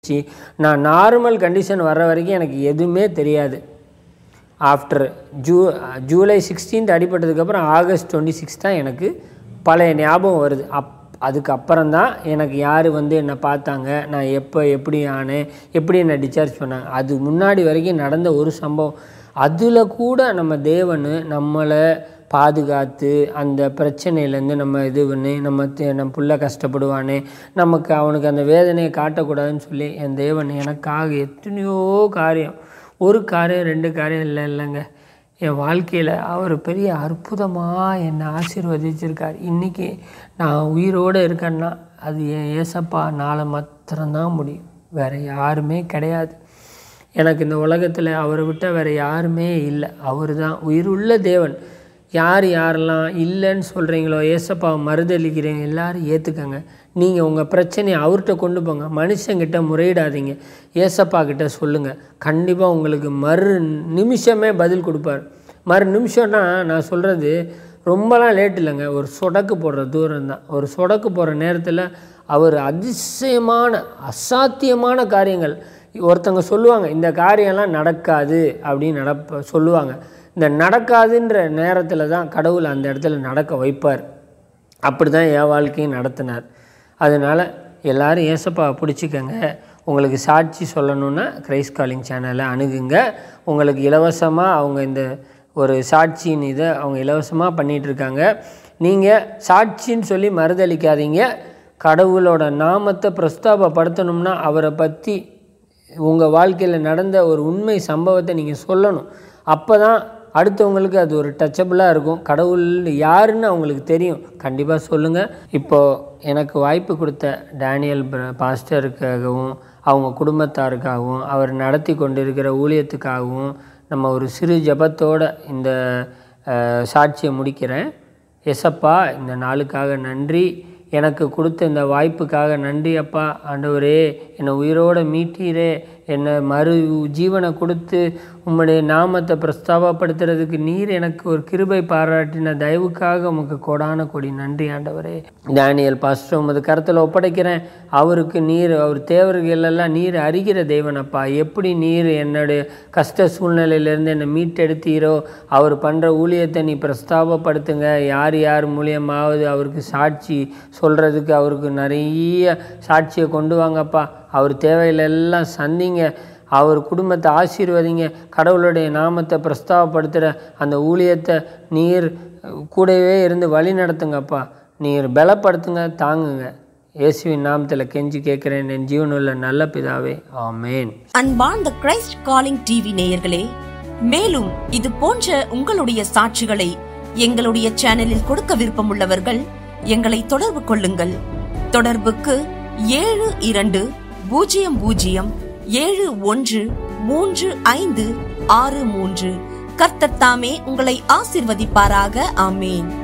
C நான் normal condition வர்ற வரைக்கும் எனக்கு எதுவுமே தெரியாது ஆஃப்டர் ஜூ ஜூலை சிக்ஸ்டீன்த் அடிபட்டதுக்கப்புறம் ஆகஸ்ட் டுவெண்ட்டி சிக்ஸ் தான் எனக்கு பழைய ஞாபகம் வருது அப் அதுக்கப்புறம் தான் எனக்கு யார் வந்து என்னை பார்த்தாங்க நான் எப்போ எப்படி ஆனேன் எப்படி என்னை டிஸ்சார்ஜ் பண்ணாங்க அது முன்னாடி வரைக்கும் நடந்த ஒரு சம்பவம் அதில் கூட நம்ம தேவன் நம்மளை பாதுகாத்து அந்த பிரச்சனையிலேருந்து நம்ம இது பண்ணி நம்ம தே- நம்ம புள்ள கஷ்டப்படுவானே நமக்கு அவனுக்கு அந்த வேதனையை காட்டக்கூடாதுன்னு சொல்லி என் தேவன் எனக்காக எத்தனையோ காரியம் ஒரு காரியம் ரெண்டு காரியம் இல்லை இல்லைங்க என் வாழ்க்கையில் அவர் பெரிய அற்புதமாக என்னை ஆசீர்வதிச்சிருக்கார் இன்றைக்கி நான் உயிரோடு இருக்கேன்னா அது என் ஏசப்பா நாளை மாத்திரம்தான் முடியும் வேறு யாருமே கிடையாது எனக்கு இந்த உலகத்தில் அவரை விட்ட வேறு யாருமே இல்லை அவர் தான் உயிருள்ள தேவன் யார் யாரெல்லாம் இல்லைன்னு சொல்கிறீங்களோ ஏசப்பாவை மறுதளிக்கிறீங்க எல்லாரும் ஏற்றுக்கங்க நீங்கள் உங்கள் பிரச்சனையை அவர்கிட்ட கொண்டு போங்க மனுஷங்கிட்ட முறையிடாதீங்க ஏசப்பா கிட்ட சொல்லுங்கள் கண்டிப்பாக உங்களுக்கு மறு நிமிஷமே பதில் கொடுப்பார் மறு நிமிஷம்னா நான் சொல்கிறது ரொம்பலாம் லேட் இல்லைங்க ஒரு சொடக்கு போடுற தூரம் தான் ஒரு சொடக்கு போடுற நேரத்தில் அவர் அதிசயமான அசாத்தியமான காரியங்கள் ஒருத்தங்க சொல்லுவாங்க இந்த காரியம்லாம் நடக்காது அப்படின்னு நடப்ப சொல்லுவாங்க இந்த நடக்காதுன்ற நேரத்தில் தான் கடவுள் அந்த இடத்துல நடக்க வைப்பார் அப்படி தான் என் வாழ்க்கையும் நடத்தினார் அதனால் எல்லாரும் ஏசப்பாவை பிடிச்சிக்கங்க உங்களுக்கு சாட்சி சொல்லணுன்னா கிரைஸ் காலிங் சேனலை அணுகுங்க உங்களுக்கு இலவசமாக அவங்க இந்த ஒரு சாட்சியின் இதை அவங்க இலவசமாக பண்ணிகிட்ருக்காங்க நீங்கள் சாட்சின்னு சொல்லி மறுதளிக்காதீங்க கடவுளோட நாமத்தை பிரஸ்தாபப்படுத்தணும்னா அவரை பற்றி உங்கள் வாழ்க்கையில் நடந்த ஒரு உண்மை சம்பவத்தை நீங்கள் சொல்லணும் அப்போ தான் அடுத்தவங்களுக்கு அது ஒரு டச்சபிளாக இருக்கும் கடவுள் யாருன்னு அவங்களுக்கு தெரியும் கண்டிப்பாக சொல்லுங்கள் இப்போது எனக்கு வாய்ப்பு கொடுத்த டேனியல் பிர- பாஸ்டருக்காகவும் அவங்க குடும்பத்தாருக்காகவும் அவர் நடத்தி கொண்டிருக்கிற ஊழியத்துக்காகவும் நம்ம ஒரு சிறு ஜெபத்தோட இந்த அஹ், சாட்சியை முடிக்கிறேன் எசப்பா இந்த நாளுக்காக நன்றி எனக்கு கொடுத்த இந்த வாய்ப்புக்காக நன்றி அப்பா ஆண்டவரே என்னை உயிரோடு மீட்டீரே என்னை மறு ஜீவனை கொடுத்து உம்முடைய நாமத்தை பிரஸ்தாபப்படுத்துறதுக்கு நீர் எனக்கு ஒரு கிருபை பாராட்டின தயவுக்காக உமக்கு கொடான கொடி நன்றி ஆண்டவரே டேனியல் பாஸ்டர் உமது கருத்தில் ஒப்படைக்கிறேன் அவருக்கு நீர் அவர் தேவர்கள் எல்லாம் நீர் அறிகிற தேவனப்பா எப்படி நீர் என்னுடைய கஷ்ட சூழ்நிலையிலேருந்து என்னை மீட்டெடுத்தீரோ அவர் பண்ணுற ஊழியத்தை நீ பிரஸ்தாபப்படுத்துங்க யார் யார் மூலியமாவது அவருக்கு சாட்சி சொல்கிறதுக்கு அவருக்கு நிறைய சாட்சியை கொண்டு வாங்கப்பா அவர் தேவையில எல்லாம் சந்திங்க அவர் குடும்பத்தை ஆசீர்வதிங்க கடவுளுடைய நாமத்தை பிரஸ்தாபப்படுத்துகிற அந்த ஊழியத்தை நீர் கூடவே இருந்து வழி நடத்துங்கப்பா நீர் பலப்படுத்துங்க தாங்குங்க இயேசுவின் நாமத்தில் கெஞ்சி கேட்குறேன் என் ஜீவனுள்ள நல்ல பிதாவே ஆமேன் அன்பார்ந்த கிரைஸ்ட் காலிங் டிவி நேயர்களே மேலும் இது போன்ற உங்களுடைய சாட்சிகளை எங்களுடைய சேனலில் கொடுக்க விருப்பமுள்ளவர்கள் எங்களை தொடர்பு கொள்ளுங்கள் தொடர்புக்கு ஏழு இரண்டு பூஜ்ஜியம் பூஜ்ஜியம் ஏழு ஒன்று மூன்று ஐந்து ஆறு மூன்று கர்த்தர் தாமே உங்களை ஆசிர்வதிப்பாராக ஆமேன்